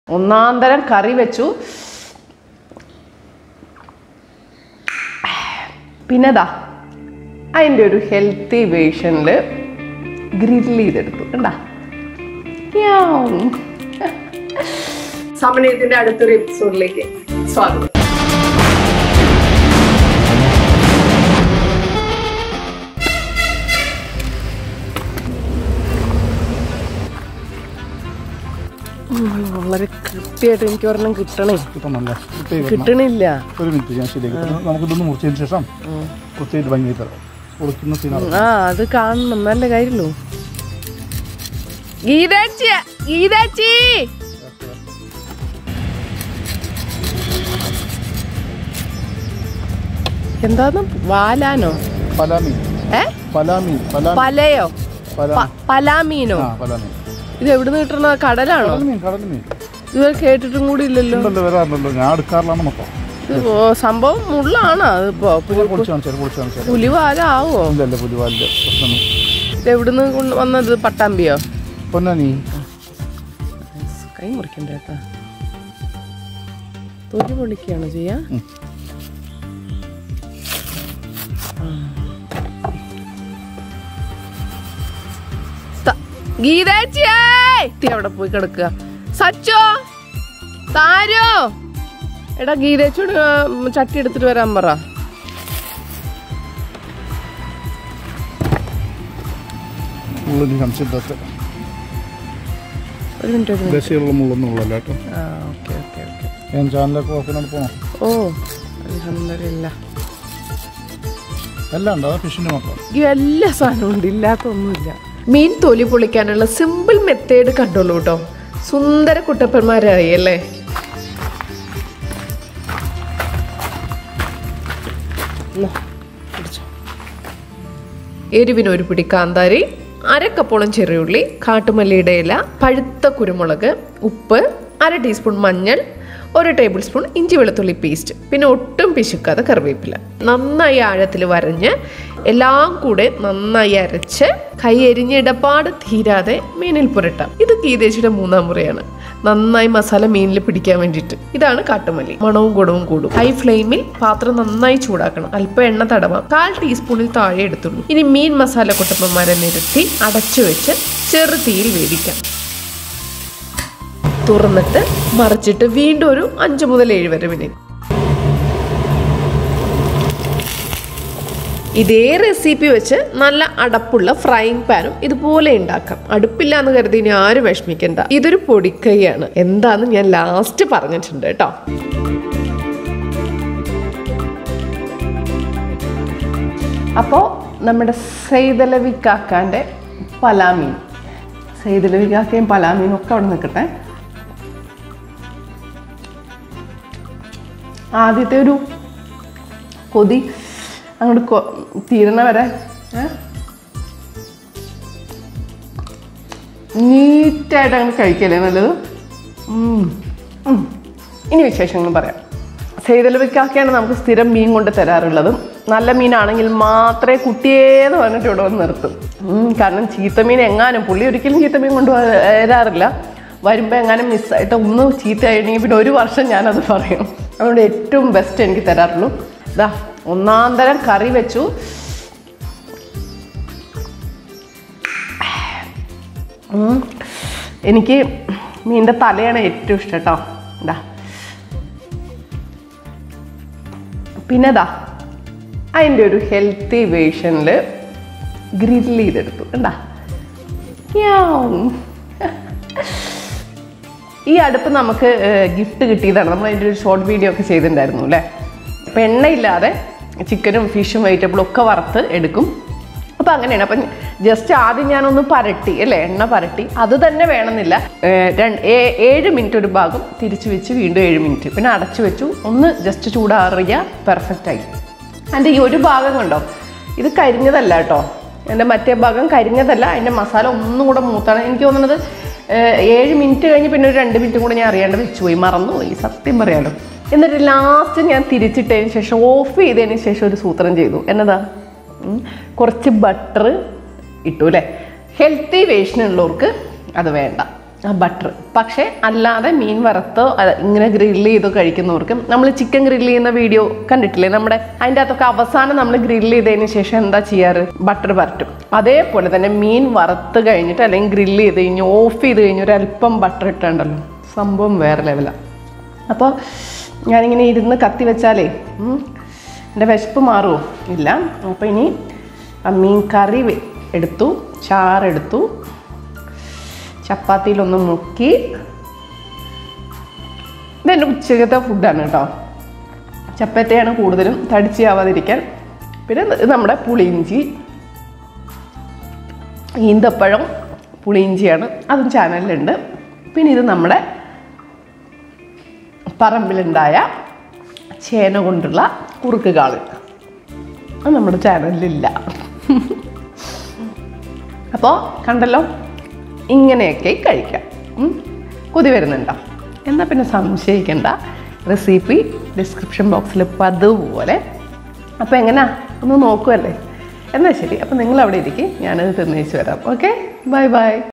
ഒന്നാന്തരം കറി വെച്ചു പിന്നെതാ അതിൻ്റെ ഒരു ഹെൽത്തി വേഷനിൽ ഗ്രില്ല് ചെയ്തെടുത്തു കണ്ടാ യാം. സമനയത്തിന്റെ അടുത്തൊരു എപ്പിസോഡിലേക്ക് സ്വാഗതം വളരെ കൃത്യമായിട്ട് എനിക്ക് ഒരെണ്ണം കിട്ടണേ കിട്ടണമല്ലേ കുത്തി വരണം. കിട്ടണില്ല ഒരു മിനിറ്റ് ഞാൻ ശരിയാക്കി തരാം. നമുക്കിതൊന്ന് മുറിച്ചതിന് ശേഷം കുത്തിയിട്ട് ഭംഗി തരാം പൊളിക്കുന്ന സീനാണ് ആ അത് കാണണം നല്ല കാര്യമല്ലോ ഗീതാച്ചി ഗീതാച്ചി എന്താന്ന് വാലാനോ പലാമീൻ ഏ പലാമീൻ പലാ പലയോ പലാ പ- പലാമീനോ ആ പലാമീൻ ഇത് എവിടുന്ന് കിട്ടണ കടലാണോ കടൽമീൻ കടൽമീൻ ഇതുവരെ കേട്ടിട്ടും കൂടി ഇല്ലല്ലോ ഉണ്ടല്ലോ വരാറുണ്ടല്ലോ ഞാൻ എടുക്കാറിലാണ് മൊത്തം ഇത് ഓ, സംഭവം മുള്ളാണോ അതിപ്പോ ഞാൻ പൊളിച്ച് കാണിച്ചാൽ പൊളിച്ച് കാണിച്ചാൽ പുലിവാലാവോ ഇല്ലല്ല പുലിവാലില്ല പ്രശ്നം ഇത് എവിടുന്ന് കൊണ്ട് വന്നത് പട്ടാമ്പിയോ പൊന്നാനി കൈ മുറിക്കണ്ട കേട്ടാ തൊലി പൊളിക്കുകയാണ് ചെയ്യാ ഉം. ത- ഗീതാച്ചിയേ തീ അവിടെ പോയി കിടക്കുക സച്ചോ താരോ എടാ ഗീതേച്ചോട് ആ, ചട്ടി എടുത്തിട്ട് വരാൻ പറ മുള്ളിന് സംശയത്തൊക്കെ ഒരു മിനിറ്റ് ഒരു മിനിറ്റ് ദേശീയമുള്ള മുള്ളൊന്നും ഉള്ളല്ല കേട്ടോ ആ ഓക്കെ ഓക്കെ ഓക്കെ ഞാൻ ചാനലൊക്കെ ഓപ്പനായിട്ട് പോകണം ഓ അൽഹംദുലില്ല എല്ലാം ഉണ്ട് അതാ ഫിഷിൻ്റെ മാത്രം ഈ എല്ലാ സാധനവും ഉണ്ട് ഇല്ലാത്തൊന്നുമില്ല മീൻ തൊലി പൊളിക്കാനുള്ള സിമ്പിൾ മെത്തേഡ് കണ്ടോളൂ കേട്ടോ സുന്ദര കുട്ടപ്പന്മാരായി അല്ലേ എന്നാ, പിടിച്ചോ. എരിവിന് ഒരു പിടി കാന്താരി അരക്കപ്പോളം ചെറിയുള്ളി കാട്ടുമല്ലിയുടെ ഇല പഴുത്ത കുരുമുളക് ഉപ്പ് അര ടീസ്പൂൺ മഞ്ഞൾ ഒരു ടേബിൾ സ്പൂൺ ഇഞ്ചി വെളുത്തുള്ളി പേസ്റ്റ് പിന്നെ ഒട്ടും പിശുക്കാതെ കറിവേപ്പില നന്നായി ആഴത്തിൽ വരഞ്ഞ് എല്ലാം കൂടെ നന്നായി അരച്ച് കൈ എരിഞ്ഞ് ഇടപാട് തീരാതെ മീനിൽ പുരട്ടാം ഇത് ഗീതേച്ചിയുടെ മൂന്നാം മുറയാണ് നന്നായി മസാല മീനിൽ പിടിക്കാൻ വേണ്ടിയിട്ട് ഇതാണ് കാട്ടുമല്ലി മണവും ഗുണവും കൂടും ഹൈ ഫ്ലെയിമിൽ പാത്രം നന്നായി ചൂടാക്കണം അല്പം എണ്ണ തടവാം കാൽ ടീസ്പൂണിൽ താഴെ എടുത്തുള്ളൂ ഇനി മീൻ മസാല കുട്ടപ്പന്മാരെ നിരത്തി അടച്ചു വെച്ച് ചെറു തീയിൽ വേവിക്കാം തുറന്നിട്ട് മറിച്ചിട്ട് വീണ്ടും ഒരു അഞ്ച് മുതൽ ഏഴ് വരെ മിനിറ്റ് ഇതേ റെസിപ്പി വെച്ച് നല്ല അടപ്പുള്ള ഫ്രൈങ് പാനും ഇതുപോലെ ഉണ്ടാക്കാം അടുപ്പില്ല എന്ന് കരുതി ഇനി ആരും വിഷമിക്കണ്ട ഇതൊരു പൊടിക്കൈയാണ് എന്താന്ന് ഞാൻ ലാസ്റ്റ് പറഞ്ഞിട്ടുണ്ട് കേട്ടോ അപ്പോൾ നമ്മുടെ സൈതലവി കാക്കാൻ്റെ പലാമീൻ സൈതലവി കാക്കയും പലാമീനും ഒക്കെ അവിടെ നിൽക്കട്ടെ ആദ്യത്തെ ഒരു കൊതി അങ്ങോട്ട് കൊ- തീരണ വരെ ഏ? നീറ്റായിട്ട് അങ്ങോട്ട് കഴിക്കല്ലേ നല്ലത് ഉം. ഉം. ഇനി വിശേഷങ്ങൾ പറയാം സൈതലവിക്കാക്കയാണ് നമുക്ക് സ്ഥിരം മീൻ കൊണ്ട് തരാറുള്ളത് നല്ല മീനാണെങ്കിൽ മാത്രമേ കുട്ടിയേന്ന് പറഞ്ഞിട്ട് ഇവിടെ വന്ന് നിർത്തും ഉം, കാരണം ചീത്തമീൻ എങ്ങാനും പുള്ളി ഒരിക്കലും ചീത്തമീൻ കൊണ്ട് വരാറില്ല വരുമ്പോൾ എങ്ങാനും മിസ്സായിട്ട് ഒന്ന് ചീത്ത കഴിഞ്ഞെങ്കിൽ പിന്നെ ഒരു വർഷം ഞാനത് പറയും അതുകൊണ്ട് ഏറ്റവും ബെസ്റ്റ് എനിക്ക് തരാറുള്ളൂ ഇതാ ഒന്നാന്തരം കറി വെച്ചു ഉം. എനിക്ക് മീനിൻ്റെ തലയാണ് ഏറ്റവും ഇഷ്ടം കേട്ടോ ഇതാ പിന്നെതാ അതിൻ്റെ ഒരു ഹെൽത്തി വേഷനിൽ ഗ്രില്ല് ചെയ്തെടുത്തു കണ്ടാ യാം. ഈ അടുപ്പ് നമുക്ക് ഗിഫ്റ്റ് കിട്ടിയതാണ് നമ്മൾ അതിൻ്റെ ഒരു ഷോർട്ട് വീഡിയോ ഒക്കെ ചെയ്തിട്ടുണ്ടായിരുന്നു അല്ലേ അപ്പം എണ്ണയില്ലാതെ ചിക്കനും ഫിഷും വെജിറ്റബിളും ഒക്കെ വറുത്ത് എടുക്കും അപ്പം അങ്ങനെയാണ് അപ്പം ജസ്റ്റ് ആദ്യം ഞാനൊന്ന് പരട്ടി അല്ലേ എണ്ണ പരട്ടി അത് തന്നെ വേണമെന്നില്ല ഏർ രണ്ട് ഏ- ഏഴ് മിനിറ്റ് ഒരു ഭാഗം തിരിച്ചു വെച്ച് വീണ്ടും ഏഴ് മിനിറ്റ് പിന്നെ അടച്ചു വെച്ചു ഒന്ന് ജസ്റ്റ് ചൂടാറിയ പെർഫെക്റ്റ് ആയി അതിൻ്റെ ഈ ഒരു ഭാഗം കണ്ടോ ഇത് കരിഞ്ഞതല്ല കേട്ടോ എൻ്റെ മറ്റേ ഭാഗം കരിഞ്ഞതല്ല അതിൻ്റെ മസാല ഒന്നും കൂടെ മൂത്താണ് എനിക്ക് തോന്നുന്നത് ഏഹ്, ഏഴ് മിനിറ്റ് കഴിഞ്ഞ് പിന്നെ ഒരു രണ്ട് മിനിറ്റും കൂടെ ഞാൻ അറിയാണ്ട് വെച്ചുപോയി മറന്നുപോയി സത്യം പറയാലോ എന്നിട്ട് ലാസ്റ്റ് ഞാൻ തിരിച്ചിട്ടതിന് ശേഷം ഓഫ് ചെയ്തതിന് ശേഷം ഒരു സൂത്രം ചെയ്തു എന്നതാ ഉം, കുറച്ച് ബട്ടർ ഇട്ടു അല്ലേ ഹെൽത്തി വേഷനുള്ളവർക്ക് അത് വേണ്ട ബട്ടർ പക്ഷേ അല്ലാതെ മീൻ വറുത്തോ അല്ല, ഇങ്ങനെ ഗ്രില്ല് ചെയ്തോ കഴിക്കുന്നവർക്ക് നമ്മൾ ചിക്കൻ ഗ്രില്ല് ചെയ്യുന്ന വീഡിയോ കണ്ടിട്ടില്ലേ നമ്മുടെ അതിൻ്റെ അകത്തൊക്കെ അവസാനം നമ്മൾ ഗ്രില്ല് ചെയ്തതിന് ശേഷം എന്താ ചെയ്യാറ് ബട്ടർ പരട്ടും അതേപോലെ തന്നെ മീൻ വറുത്ത് കഴിഞ്ഞിട്ട് അല്ലെങ്കിൽ ഗ്രില്ല് ചെയ്ത് കഴിഞ്ഞ് ഓഫ് ചെയ്ത് കഴിഞ്ഞ് ഒരല്പം ബട്ടർ ഇട്ടുണ്ടല്ലോ സംഭവം വേറെ ലെവലാണ് അപ്പോൾ ഞാനിങ്ങനെ ഇരുന്ന് കത്തി വെച്ചാലേ ഉം, എൻ്റെ വിശപ്പ് മാറുമോ ഇല്ല അപ്പോൾ ഇനി ആ മീൻ കറി വെ- എടുത്തു ചാറെടുത്തു ചപ്പാത്തിയിലൊന്ന് മുക്കി ഇതെൻ്റെ ഉച്ചകത്തെ ഫുഡാണ് കേട്ടോ ചപ്പാത്തിയാണ് കൂടുതലും തടിച്ചാവാതിരിക്കാൻ പിന്നെ ഇത് നമ്മുടെ പുളിയിഞ്ചി ഈന്തപ്പഴം പുളിയിഞ്ചിയാണ് അതും ചാനലിലുണ്ട് പിന്നെ ഇത് നമ്മുടെ പറമ്പിലുണ്ടായ ചേന കൊണ്ടുള്ള കുറുക്ക് കാള് അത് നമ്മുടെ ചാനലിലില്ല അപ്പോൾ കണ്ടല്ലോ ഇങ്ങനെയൊക്കെ കഴിക്കാം ഉം. കൊതി വരുന്നുണ്ടോ എന്നാൽ പിന്നെ സംശയിക്കേണ്ട റെസിപ്പി ഡിസ്ക്രിപ്ഷൻ ബോക്സിൽ പതുപോലെ അപ്പോൾ എങ്ങനെയാ ഒന്ന് നോക്കുമല്ലേ എന്നാൽ ശരി അപ്പോൾ നിങ്ങൾ അവിടെ ഇരിക്കും ഞാനത് തിന്നേച്ച് വരാം ഓക്കെ ബൈ ബൈ